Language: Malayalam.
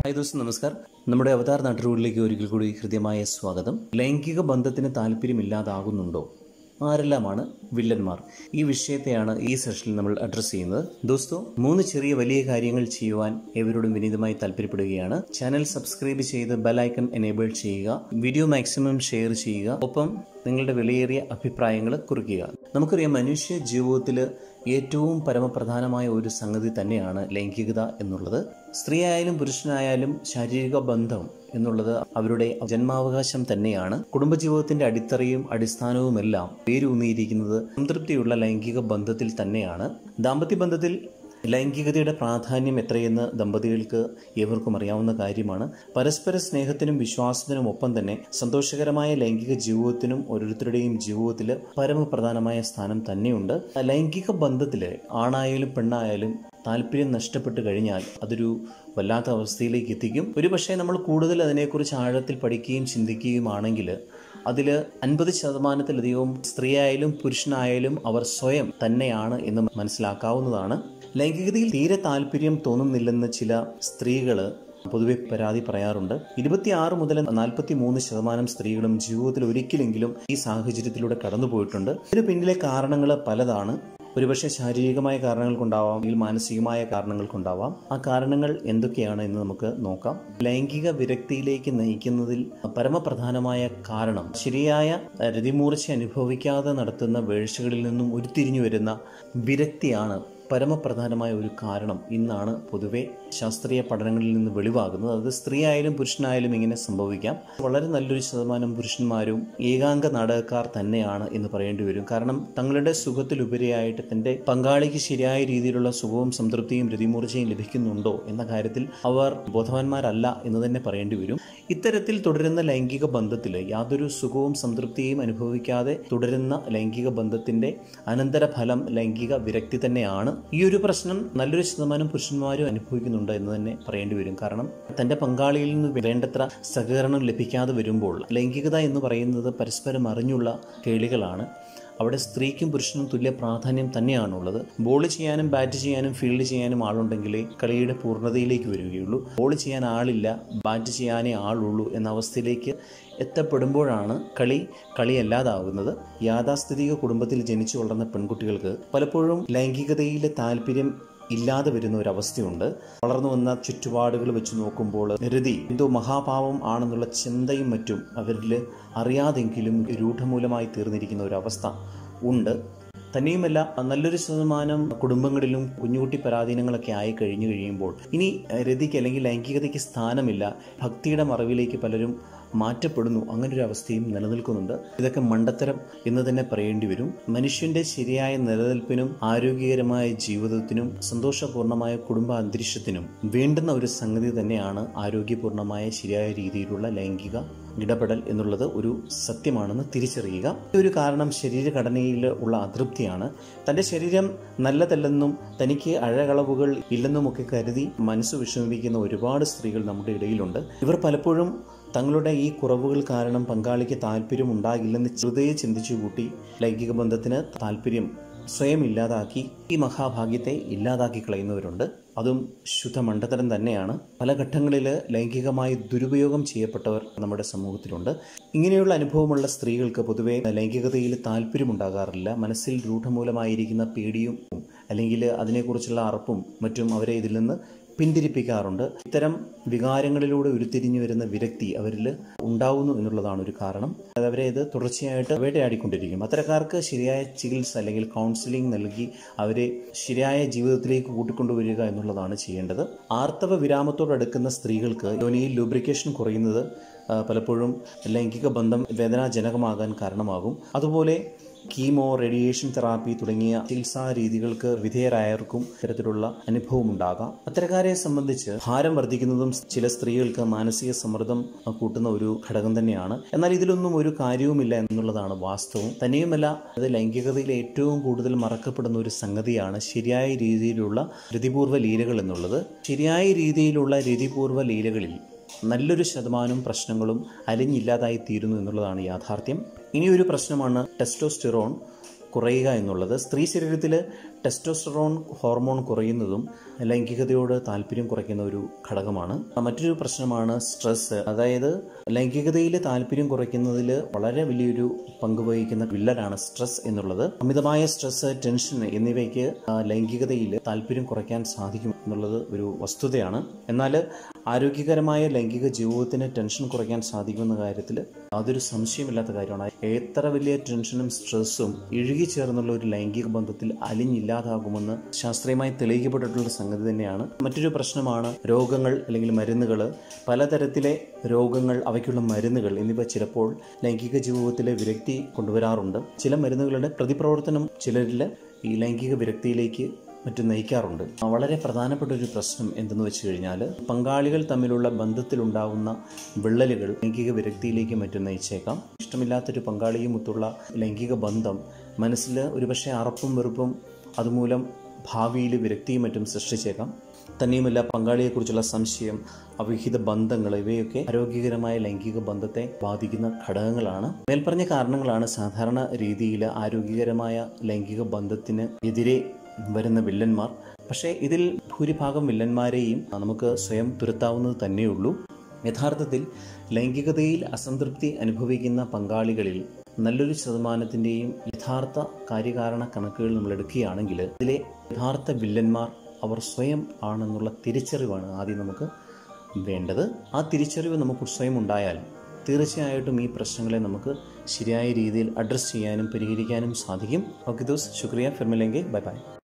ഹായ് ദോസ്ത് നമസ്കാർ നമ്മുടെ അവതാർ നാട്ടുകളിലേക്ക് ഒരിക്കൽ കൂടി ഹൃദ്യമായ സ്വാഗതം ലൈംഗിക ബന്ധത്തിന് താല്പര്യമില്ലാതാകുന്നുണ്ടോ ആരെല്ലാമാണ് വില്ലന്മാർ ഈ വിഷയത്തെയാണ് ഈ സെഷനിൽ നമ്മൾ അഡ്രസ്സ് ചെയ്യുന്നത് ദോസ്തോ മൂന്ന് ചെറിയ വലിയ കാര്യങ്ങൾ ചെയ്യുവാൻ ഏവരോടും വിനീതമായി താല്പര്യപ്പെടുകയാണ് ചാനൽ സബ്സ്ക്രൈബ് ചെയ്ത് ബെലൈക്കൺ എനേബിൾ ചെയ്യുക വീഡിയോ മാക്സിമം ഷെയർ ചെയ്യുക ഒപ്പം നിങ്ങളുടെ വിലയേറിയ അഭിപ്രായങ്ങൾ കുറിക്കുക നമുക്കറിയാം മനുഷ്യ ജീവിതത്തിൽ ഏറ്റവും പരമപ്രധാനമായ ഒരു സംഗതി തന്നെയാണ് ലൈംഗികത എന്നുള്ളത് സ്ത്രീ ആയാലും പുരുഷനായാലും ശാരീരിക ബന്ധം എന്നുള്ളത് അവരുടെ ജന്മാവകാശം തന്നെയാണ് കുടുംബജീവിതത്തിന്റെ അടിത്തറയും അടിസ്ഥാനവുമെല്ലാം പേരൂന്നിയിരിക്കുന്നത് സംതൃപ്തിയുള്ള ലൈംഗിക ബന്ധത്തിൽ തന്നെയാണ് ദാമ്പത്യ ബന്ധത്തിൽ ലൈംഗികതയുടെ പ്രാധാന്യം എത്രയെന്ന് ദമ്പതികൾക്ക് ഏവർക്കും അറിയാവുന്ന കാര്യമാണ് പരസ്പര സ്നേഹത്തിനും വിശ്വാസത്തിനും ഒപ്പം തന്നെ സന്തോഷകരമായ ലൈംഗിക ജീവിതത്തിനും ഓരോരുത്തരുടെയും ജീവിതത്തിൽ പരമപ്രധാനമായ സ്ഥാനം തന്നെയുണ്ട് ലൈംഗിക ബന്ധത്തിൽ ആണായാലും പെണ്ണായാലും താല്പര്യം നഷ്ടപ്പെട്ടു കഴിഞ്ഞാൽ അതൊരു വല്ലാത്ത അവസ്ഥയിലേക്ക് എത്തിക്കും ഒരുപക്ഷെ നമ്മൾ കൂടുതൽ അതിനെക്കുറിച്ച് ആഴത്തിൽ പഠിക്കുകയും ചിന്തിക്കുകയുമാണെങ്കിൽ അതിൽ അൻപത് ശതമാനത്തിലധികവും സ്ത്രീയായാലും പുരുഷനായാലും അവർ സ്വയം തന്നെയാണ് എന്ന് മനസ്സിലാക്കാവുന്നതാണ് ലൈംഗികതയിൽ തീരെ താല്പര്യം തോന്നുന്നില്ലെന്ന് ചില സ്ത്രീകൾ പൊതുവെ പരാതി പറയാറുണ്ട് ഇരുപത്തിയാറ് മുതൽ നാൽപ്പത്തി മൂന്ന് ശതമാനം സ്ത്രീകളും ജീവിതത്തിൽ ഒരിക്കലെങ്കിലും ഈ സാഹചര്യത്തിലൂടെ കടന്നുപോയിട്ടുണ്ട് ഇതിന് പിന്നിലെ കാരണങ്ങൾ പലതാണ് ഒരുപക്ഷെ ശാരീരികമായ കാരണങ്ങൾ കൊണ്ടാവാം അല്ലെങ്കിൽ മാനസികമായ കാരണങ്ങൾ കൊണ്ടാവാം ആ കാരണങ്ങൾ എന്തൊക്കെയാണ് എന്ന് നമുക്ക് നോക്കാം ലൈംഗിക വിരക്തിയിലേക്ക് നയിക്കുന്നതിൽ പരമപ്രധാനമായ കാരണം ശരിയായ രതിമൂർച്ച അനുഭവിക്കാതെ നടത്തുന്ന വീഴ്ചകളിൽ നിന്നും ഉരുത്തിരിഞ്ഞു വരുന്ന വിരക്തിയാണ് പരമപ്രധാനമായ ഒരു കാരണം ഇന്നാണ് പൊതുവെ ശാസ്ത്രീയ പഠനങ്ങളിൽ നിന്ന് വെളിവാകുന്നത് അത് സ്ത്രീ ആയാലും പുരുഷനായാലും ഇങ്ങനെ സംഭവിക്കാം വളരെ നല്ലൊരു ശതമാനം പുരുഷന്മാരും ഏകാംഗ നാടകക്കാർ തന്നെയാണ് എന്ന് പറയേണ്ടി വരും കാരണം തങ്ങളുടെ സുഖത്തിലുപരിയായിട്ട് തന്റെ പങ്കാളിക്ക് ശരിയായ രീതിയിലുള്ള സുഖവും സംതൃപ്തിയും രതിമൂർച്ചയും ലഭിക്കുന്നുണ്ടോ എന്ന കാര്യത്തിൽ അവർ ബോധവാന്മാരല്ല എന്ന് തന്നെ പറയേണ്ടി വരും ഇത്തരത്തിൽ തുടരുന്ന ലൈംഗിക ബന്ധത്തിൽ യാതൊരു സുഖവും സംതൃപ്തിയും അനുഭവിക്കാതെ തുടരുന്ന ലൈംഗിക ബന്ധത്തിന്റെ അനന്തരഫലം ലൈംഗിക വിരക്തി തന്നെയാണ് ഈ ഒരു പ്രശ്നം നല്ലൊരു ശതമാനം പുരുഷന്മാരും അനുഭവിക്കുന്നുണ്ട് എന്ന് തന്നെ പറയേണ്ടി വരും കാരണം തന്റെ പങ്കാളിയിൽ നിന്ന് വേണ്ടത്ര സഹകരണം ലഭിക്കാതെ വരുമ്പോൾ ലൈംഗികത എന്ന് പറയുന്നത് പരസ്പരം അറിഞ്ഞുള്ള കേളികളാണ് അവിടെ സ്ത്രീക്കും പുരുഷനും തുല്യ പ്രാധാന്യം തന്നെയാണുള്ളത് ബോൾ ചെയ്യാനും ബാറ്റ് ചെയ്യാനും ഫീൽഡ് ചെയ്യാനും ആളുണ്ടെങ്കിലേ കളിയുടെ പൂർണ്ണതയിലേക്ക് വരികയുള്ളൂ ബോൾ ചെയ്യാൻ ആളില്ല ബാറ്റ് ചെയ്യാനേ ആളുള്ളൂ എന്ന അവസ്ഥയിലേക്ക് എത്തപ്പെടുമ്പോഴാണ് കളി കളിയല്ലാതാകുന്നത് യാഥാസ്ഥിതിക കുടുംബത്തിൽ ജനിച്ചു വളർന്ന പെൺകുട്ടികൾക്ക് പലപ്പോഴും ലൈംഗികതയിലെ താല്പര്യം ഇല്ലാതെ വരുന്ന ഒരു അവസ്ഥയുണ്ട് വളർന്നു വന്ന ചുറ്റുപാടുകൾ വെച്ച് നോക്കുമ്പോൾ രതി എന്തോ മഹാഭാവം ആണെന്നുള്ള ചിന്തയും മറ്റും അവരിൽ അറിയാതെങ്കിലും രൂഢമൂലമായി തീർന്നിരിക്കുന്ന ഒരു അവസ്ഥ ഉണ്ട് തന്നെയുമല്ല നല്ലൊരു ശതമാനം കുടുംബങ്ങളിലും കുഞ്ഞുകുട്ടി പരാധീനങ്ങളൊക്കെ ആയി കഴിഞ്ഞു കഴിയുമ്പോൾ ഇനി രതിക്ക് അല്ലെങ്കിൽ ലൈംഗികതയ്ക്ക് സ്ഥാനമില്ല ഭക്തിയുടെ മറവിലേക്ക് പലരും മാറ്റപ്പെടുന്നു അങ്ങനെ ഒരു അവസ്ഥയും നിലനിൽക്കുന്നുണ്ട് ഇതൊക്കെ മണ്ടത്തരം എന്ന് തന്നെ പറയേണ്ടി വരും മനുഷ്യന്റെ ശരിയായ നിലനിൽപ്പിനും ആരോഗ്യകരമായ ജീവിതത്തിനും സന്തോഷപൂർണമായ കുടുംബ അന്തരീക്ഷത്തിനും വേണ്ടുന്ന ഒരു സംഗതി തന്നെയാണ് ആരോഗ്യപൂർണമായ ശരിയായ രീതിയിലുള്ള ലൈംഗിക ഇടപെടൽ എന്നുള്ളത് ഒരു സത്യമാണെന്ന് തിരിച്ചറിയുക ഒരു കാരണം ശരീരഘടനയിൽ ഉള്ള അതൃപ്തിയാണ് തൻ്റെ ശരീരം നല്ലതല്ലെന്നും തനിക്ക് അഴകളവുകൾ ഇല്ലെന്നുമൊക്കെ കരുതി മനസ്സ് വിഷമിപ്പിക്കുന്ന ഒരുപാട് സ്ത്രീകൾ നമ്മുടെ ഇടയിലുണ്ട് ഇവർ പലപ്പോഴും തങ്ങളുടെ ഈ കുറവുകൾ കാരണം പങ്കാളിക്ക് താല്പര്യം ഉണ്ടാകില്ലെന്ന് ഹൃദയെ ചിന്തിച്ചു കൂട്ടി ലൈംഗിക ബന്ധത്തിന് താല്പര്യം സ്വയം ഇല്ലാതാക്കി ഈ മഹാഭാഗ്യത്തെ ഇല്ലാതാക്കി കളയുന്നവരുണ്ട് അതും ശുദ്ധ മണ്ടത്തരം തന്നെയാണ് പല ഘട്ടങ്ങളിൽ ലൈംഗികമായി ദുരുപയോഗം ചെയ്യപ്പെട്ടവർ നമ്മുടെ സമൂഹത്തിലുണ്ട് ഇങ്ങനെയുള്ള അനുഭവമുള്ള സ്ത്രീകൾക്ക് പൊതുവെ ലൈംഗികതയിൽ താല്പര്യമുണ്ടാകാറില്ല മനസ്സിൽ രൂഢമൂലമായിരിക്കുന്ന പേടിയും അല്ലെങ്കിൽ അതിനെക്കുറിച്ചുള്ള അറപ്പും മറ്റും അവരെ ഇതിൽ നിന്ന് പിന്തിരിപ്പിക്കാറുണ്ട് ഇത്തരം വികാരങ്ങളിലൂടെ ഉരുത്തിരിഞ്ഞു വരുന്ന വിരക്തി അവരിൽ ഉണ്ടാവുന്നു എന്നുള്ളതാണ് ഒരു കാരണം അത് അവരെ ഇത് തുടർച്ചയായിട്ട് വേട്ടയാടിക്കൊണ്ടിരിക്കും അത്തരക്കാർക്ക് ശരിയായ ചികിത്സ അല്ലെങ്കിൽ കൗൺസിലിംഗ് നൽകി അവരെ ശരിയായ ജീവിതത്തിലേക്ക് കൂട്ടിക്കൊണ്ടുവരിക എന്നുള്ളതാണ് ചെയ്യേണ്ടത് ആർത്തവ വിരാമത്തോടടുക്കുന്ന സ്ത്രീകൾക്ക് യോനിയിൽ ലൂബ്രിക്കേഷൻ കുറയുന്നത് പലപ്പോഴും ലൈംഗിക ബന്ധം വേദനാജനകമാകാൻ കാരണമാകും അതുപോലെ കീമോ റേഡിയേഷൻ തെറാപ്പി തുടങ്ങിയ ചികിത്സാ രീതികൾക്ക് വിധേയരായവർക്കും ഇത്തരത്തിലുള്ള അനുഭവം ഉണ്ടാകാം അത്തരക്കാരെ സംബന്ധിച്ച് ഭാരം വർദ്ധിക്കുന്നതും ചില സ്ത്രീകൾക്ക് മാനസിക സമ്മർദ്ദം കൂട്ടുന്ന ഒരു ഘടകം തന്നെയാണ് എന്നാൽ ഇതിലൊന്നും ഒരു കാര്യവുമില്ല എന്നുള്ളതാണ് വാസ്തവം തന്നെയുമല്ല അത് ലൈംഗികതയിൽ ഏറ്റവും കൂടുതൽ മറക്കപ്പെടുന്ന ഒരു സംഗതിയാണ് ശരിയായ രീതിയിലുള്ള രതിപൂർവ്വ ലീലകൾ എന്നുള്ളത് ശരിയായ രീതിയിലുള്ള രതിപൂർവ്വ ലീലകളിൽ നല്ലൊരു ശതമാനം പ്രശ്നങ്ങളും അലിഞ്ഞില്ലാതായി തീരുന്നു എന്നുള്ളതാണ് യാഥാർത്ഥ്യം ഇനിയൊരു പ്രശ്നമാണ് ടെസ്റ്റോസ്റ്റിറോൺ കുറയുക എന്നുള്ളത് സ്ത്രീ ശരീരത്തിൽ ടെസ്റ്റോസ്റ്ററോൺ ഹോർമോൺ കുറയുന്നതും ലൈംഗികതയോട് താല്പര്യം കുറയ്ക്കുന്ന ഒരു ഘടകമാണ് മറ്റൊരു പ്രശ്നമാണ് സ്ട്രെസ് അതായത് ലൈംഗികതയിൽ താല്പര്യം കുറയ്ക്കുന്നതിൽ വളരെ വലിയൊരു പങ്ക് വഹിക്കുന്ന വില്ലനാണ് സ്ട്രെസ് എന്നുള്ളത് അമിതമായ സ്ട്രെസ് ടെൻഷൻ എന്നിവയ്ക്ക് ആ, ലൈംഗികതയിൽ താല്പര്യം കുറയ്ക്കാൻ സാധിക്കും എന്നുള്ളത് ഒരു വസ്തുതയാണ് എന്നാൽ ആരോഗ്യകരമായ ലൈംഗിക ജീവിതത്തിന് ടെൻഷൻ കുറയ്ക്കാൻ സാധിക്കുമെന്ന കാര്യത്തിൽ യാതൊരു സംശയമില്ലാത്ത കാര്യമാണ് എത്ര വലിയ ടെൻഷനും സ്ട്രെസ്സും ഇഴുകിച്ചേർന്നുള്ള ഒരു ലൈംഗിക ബന്ധത്തിൽ അലിഞ്ഞില്ലാതാകുമെന്ന് ശാസ്ത്രീയമായി തെളിയിക്കപ്പെട്ടിട്ടുള്ള സംഗതി തന്നെയാണ് മറ്റൊരു പ്രശ്നമാണ് രോഗങ്ങൾ അല്ലെങ്കിൽ മരുന്നുകൾ പലതരത്തിലെ രോഗങ്ങൾ അവയ്ക്കുള്ള മരുന്നുകൾ എന്നിവ ചിലപ്പോൾ ലൈംഗിക ജീവിതത്തിലെ വിരക്തി കൊണ്ടുവരാറുണ്ട് ചില മരുന്നുകളുടെ പ്രതിപ്രവർത്തനം ചിലരിൽ ഈ ലൈംഗിക വിരക്തിയിലേക്ക് മറ്റും നയിക്കാറുണ്ട് വളരെ പ്രധാനപ്പെട്ട ഒരു പ്രശ്നം എന്തെന്ന് വെച്ച് കഴിഞ്ഞാൽ പങ്കാളികൾ തമ്മിലുള്ള ബന്ധത്തിലുണ്ടാകുന്ന വിള്ളലുകൾ ലൈംഗിക വിരക്തിയിലേക്ക് മറ്റും നയിച്ചേക്കാം ഇഷ്ടമില്ലാത്തൊരു പങ്കാളിയുമൊത്തുള്ള ലൈംഗിക ബന്ധം മനസ്സിൽ ഒരുപക്ഷെ അറപ്പും വെറുപ്പും അതുമൂലം ഭാവിയിൽ വിരക്തിയും മറ്റും സൃഷ്ടിച്ചേക്കാം തന്നെയുമല്ല പങ്കാളിയെക്കുറിച്ചുള്ള സംശയം അവിഹിത ബന്ധങ്ങൾ ഇവയൊക്കെ ആരോഗ്യകരമായ ലൈംഗിക ബന്ധത്തെ ബാധിക്കുന്ന ഘടകങ്ങളാണ് മേൽപ്പറഞ്ഞ കാരണങ്ങളാണ് സാധാരണ രീതിയിൽ ആരോഗ്യകരമായ ലൈംഗിക ബന്ധത്തിന് എതിരെ വരുന്ന വില്ലന്മാർ പക്ഷേ ഇതിൽ ഭൂരിഭാഗം വില്ലന്മാരെയും നമുക്ക് സ്വയം തുരത്താവുന്നത് തന്നെയുള്ളൂ യഥാർത്ഥത്തിൽ ലൈംഗികതയിൽ അസംതൃപ്തി അനുഭവിക്കുന്ന പങ്കാളികളിൽ നല്ലൊരു ശതമാനത്തിൻ്റെയും യഥാർത്ഥ കാര്യകാരണ കണക്കുകൾ നമ്മൾ എടുക്കുകയാണെങ്കിൽ ഇതിലെ യഥാർത്ഥ വില്ലന്മാർ അവർ സ്വയം ആണെന്നുള്ള തിരിച്ചറിവാണ് ആദ്യം നമുക്ക് വേണ്ടത് ആ തിരിച്ചറിവ് നമുക്ക് സ്വയം ഉണ്ടായാൽ തീർച്ചയായിട്ടും ഈ പ്രശ്നങ്ങളെ നമുക്ക് ശരിയായ രീതിയിൽ അഡ്രസ്സ് ചെയ്യാനും പരിഹരിക്കാനും സാധിക്കും ഓക്കെ ദോസ് ശുക്രിയ ഫിർമിലെങ്കിൽ ബൈ ബൈ